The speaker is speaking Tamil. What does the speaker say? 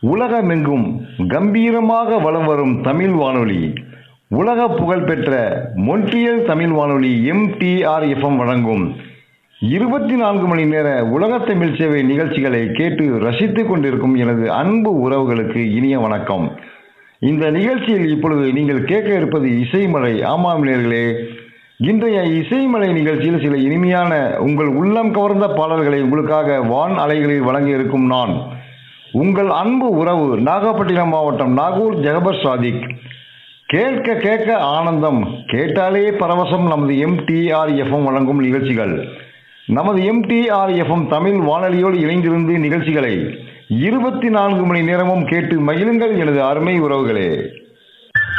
உலகமெங்கும் கம்பீரமாக வலம் வரும் தமிழ் வானொலி உலக புகழ்பெற்ற மொன்ட்ரியல் தமிழ் வானொலி எம்டிஆர் எஃப்எம் வழங்கும் இருபத்தி நான்கு மணி நேர உலக தமிழ் சேவை நிகழ்ச்சிகளை கேட்டு ரசித்துக் கொண்டிருக்கும் எனது அன்பு உறவுகளுக்கு இனிய வணக்கம் இந்த நிகழ்ச்சியில் இப்பொழுது நீங்கள் கேட்க இருப்பது இசைமலை ஆமாம் நேர்களே இன்றைய இசைமலை நிகழ்ச்சியில் சில இனிமையான உங்கள் உள்ளம் கவர்ந்த பாடல்களை உங்களுக்காக வான் அலைகளில் வழங்க இருக்கும் நான் உங்கள் அன்பு உறவு நாகப்பட்டினம் மாவட்டம் நாகூர் ஜெகபர் சாதிக் கேட்க கேட்க ஆனந்தம் கேட்டாலே பரவசம் நமது எம்டிஆர் எஃப்எம் வழங்கும் நிகழ்ச்சிகள் நமது எம்டிஆர் எஃப்எம் தமிழ் வானொலியோடு இணைந்திருந்து நிகழ்ச்சிகளை இருபத்தி நான்கு மணி நேரமும் கேட்டு மகிழுங்கள் எனது அருமை உறவுகளே